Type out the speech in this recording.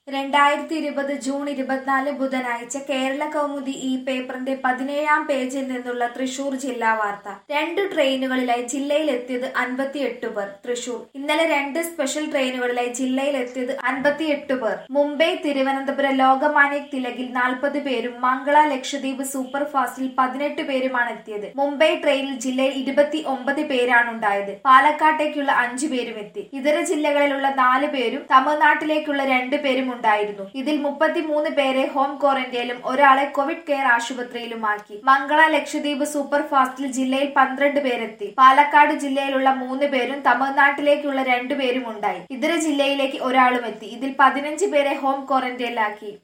രണ്ടായിരത്തി ഇരുപത് ജൂൺ ഇരുപത്തിനാല് ബുധനാഴ്ച കേരള കൗമുദി ഈ പേപ്പറിന്റെ പതിനേഴാം പേജിൽ നിന്നുള്ള തൃശൂർ ജില്ലാ വാർത്ത രണ്ട് ട്രെയിനുകളിലായി ജില്ലയിലെത്തിയത് അൻപത്തിയെട്ട് പേർ തൃശൂർ ഇന്നലെ രണ്ട് സ്പെഷ്യൽ ട്രെയിനുകളിലായി ജില്ലയിലെത്തിയത് അൻപത്തിയെട്ട് പേർ മുംബൈ തിരുവനന്തപുരം ലോകമാന്യ തിലകിൽ നാൽപ്പത് പേരും മംഗള ലക്ഷദ്വീപ് സൂപ്പർ ഫാസ്റ്റിൽ പതിനെട്ട് പേരുമാണ് എത്തിയത് മുംബൈ ട്രെയിനിൽ ജില്ലയിൽ ഇരുപത്തി ഒമ്പത് പേരാണ് ഉണ്ടായത് പാലക്കാട്ടേക്കുള്ള അഞ്ചു പേരും എത്തി ഇതര ജില്ലകളിലുള്ള നാല് പേരും തമിഴ്നാട്ടിലേക്കുള്ള രണ്ട് പേരും ഉണ്ടായിരുന്നു ഇതിൽ മുപ്പത്തിമൂന്ന് പേരെ ഹോം ക്വാറന്റൈനിലും ഒരാളെ കോവിഡ് കെയർ ആശുപത്രിയിലുമാക്കി മംഗള ലക്ഷദ്വീപ് സൂപ്പർ ഫാസ്റ്റിൽ ജില്ലയിൽ പന്ത്രണ്ട് പേരെത്തി പാലക്കാട് ജില്ലയിലുള്ള മൂന്ന് പേരും തമിഴ്നാട്ടിലേക്കുള്ള രണ്ടു പേരും ഉണ്ടായി ഇതര ജില്ലയിലേക്ക് ഒരാളും എത്തി ഇതിൽ പതിനഞ്ച് പേരെ ഹോം ക്വാറന്റൈനിലാക്കി